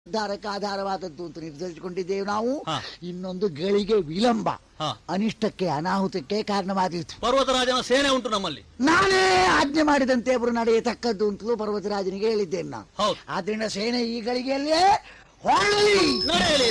ಉದ್ಧಾರಕ್ಕೆ ಆಧಾರವಾದದ್ದು ಅಂತ ನಿರ್ಧರಿಸಿಕೊಂಡಿದ್ದೇವೆ ನಾವು ಹಾ. ಇನ್ನೊಂದು ಗಳಿಗೆ ವಿಳಂಬ ಹಾ. ಅನಿಷ್ಟಕ್ಕೆ ಅನಾಹುತಕ್ಕೆ ಕಾರಣವಾದೀತು ಪರ್ವತರಾಜನ ಸೇನೆ ಉಂಟು ನಮ್ಮಲ್ಲಿ ನಾನೇ ಆಜ್ಞೆ ಮಾಡಿದಂತೆ ಅವರು ನಡೆಯತಕ್ಕದ್ದು ಅಂತಲೂ ಪರ್ವತರಾಜನಿಗೆ ಹೇಳಿದ್ದೇನೆ ನಾನು ಹೌದು ಆದ್ರಿಂದ ಸೇನೆ ಈ ಗಳಿಗೆಯಲ್ಲೇ ಹೊರಡಲಿ ನಡೆಯಲಿ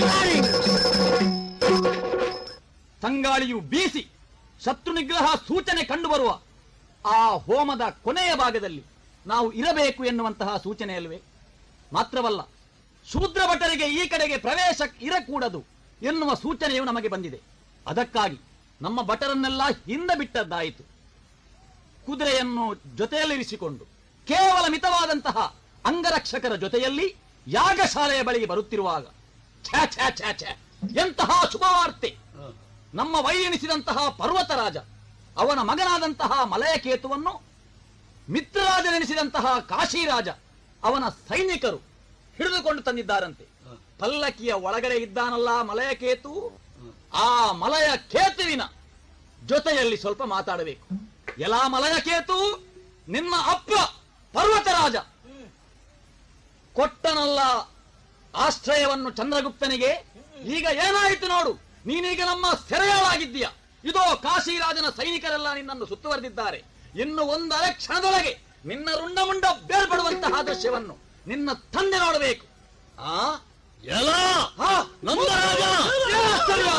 ತಂಗಾಳಿಯು ಬೀಸಿ ಶತ್ರು ನಿಗ್ರಹ ಸೂಚನೆ ಕಂಡುಬರುವ ಆ ಹೋಮದ ಕೊನೆಯ ಭಾಗದಲ್ಲಿ ನಾವು ಇರಬೇಕು ಎನ್ನುವಂತಹ ಸೂಚನೆಯಲ್ವೇ ಮಾತ್ರವಲ್ಲ ಶೂದ್ರ ಭಟರಿಗೆ ಈ ಕಡೆಗೆ ಪ್ರವೇಶ ಇರಕೂಡದು ಎನ್ನುವ ಸೂಚನೆಯು ನಮಗೆ ಬಂದಿದೆ ಅದಕ್ಕಾಗಿ ನಮ್ಮ ಭಟರನ್ನೆಲ್ಲ ಹಿಂದೆ ಬಿಟ್ಟದ್ದಾಯಿತು ಕುದುರೆಯನ್ನು ಜೊತೆಯಲ್ಲಿರಿಸಿಕೊಂಡು ಕೇವಲ ಮಿತವಾದಂತಹ ಅಂಗರಕ್ಷಕರ ಜೊತೆಯಲ್ಲಿ ಯಾಗಶಾಲೆಯ ಬಳಿಗೆ ಬರುತ್ತಿರುವಾಗ ಛೇ ಛೇ ಛೇ ಛೇ ಎಂತಹ ಶುಭವಾರ್ತೆ ನಮ್ಮ ವೈಎನಿಸಿದಂತಹ ಪರ್ವತರಾಜ ಅವನ ಮಗನಾದಂತಹ ಮಲಯಕೇತುವನ್ನು ಮಿತ್ರರಾಜನೆನಿಸಿದಂತಹ ಕಾಶಿರಾಜ ಅವನ ಸೈನಿಕರು ಹಿಡಿದುಕೊಂಡು ತಂದಿದ್ದಾರಂತೆ ಪಲ್ಲಕ್ಕಿಯ ಒಳಗಡೆ ಇದ್ದಾನಲ್ಲ ಮಲಯಕೇತು ಆ ಮಲಯ ಕೇತುವಿನ ಜೊತೆಯಲ್ಲಿ ಸ್ವಲ್ಪ ಮಾತಾಡಬೇಕು ಎಲ್ಲಾ ಮಲಯಕೇತು ನಿನ್ನ ಅಪ್ಪ ಪರ್ವತರಾಜ ಕೊಟ್ಟನಲ್ಲ ಆಶ್ರಯವನ್ನು ಚಂದ್ರಗುಪ್ತನಿಗೆ ಈಗ ಏನಾಯಿತು ನೋಡು ನೀನೀಗ ನಮ್ಮ ಸೆರೆಯಾಳಾಗಿದ್ದೀಯ ಇದೋ ಕಾಶಿರಾಜನ ಸೈನಿಕರೆಲ್ಲ ನಿನ್ನನ್ನು ಸುತ್ತುವರೆದಿದ್ದಾರೆ ಇನ್ನು ಒಂದರ ಕ್ಷಣದೊಳಗೆ ನಿನ್ನ ರುಂಡಮುಂಡ ಬೇರ್ಪಡುವಂತಹ ದೃಶ್ಯವನ್ನು ನಿನ್ನ ತಂದೆ ನೋಡಬೇಕು ಆ ಎಲ್ಲ ಆ, ನಂದರಾಜ! ಏ ಆಶ್ಚರ್ಯ!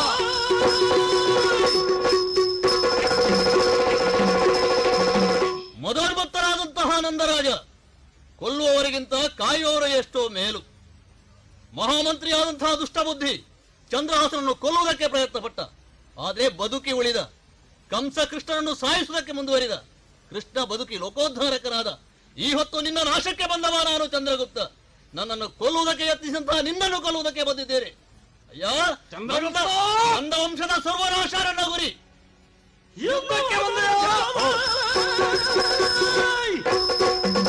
ಮದೋನ್ಮತ್ತರಾದಂತಹ ನಂದರಾಜ ಕೊಲ್ಲುವವರಿಗಿಂತ ಕಾಯುವವರು ಎಷ್ಟೋ ಮೇಲು ಮಹಾಮಂತ್ರಿಯಾದಂತಹ ದುಷ್ಟಬುದ್ಧಿ ಚಂದ್ರಹಾಸನನ್ನು ಕೊಲ್ಲುವುದಕ್ಕೆ ಪ್ರಯತ್ನ ಪಟ್ಟ ಆದರೆ ಬದುಕಿ ಉಳಿದ ಕಂಸ ಕೃಷ್ಣನನ್ನು ಸಾಯಿಸುವುದಕ್ಕೆ ಮುಂದುವರಿದ ಕೃಷ್ಣ ಬದುಕಿ ಲೋಕೋದ್ಧಾರಕನಾದ ಈ ಹೊತ್ತು ನಿನ್ನ ನಾಶಕ್ಕೆ ಬಂದವ ನಾನು ಚಂದ್ರಗುಪ್ತ ನನ್ನನ್ನು ಕೊಲ್ಲುವುದಕ್ಕೆ ಯತ್ನಿಸಿದಂತಹ ನಿನ್ನನ್ನು ಕೊಲ್ಲುವುದಕ್ಕೆ ಬಂದಿದ್ದೇನೆ ಅಯ್ಯ ಚಂದ್ರಗುಪ್ತ! ನಂದ ವಂಶದ ಸರ್ವನಾಶ ನನ್ನ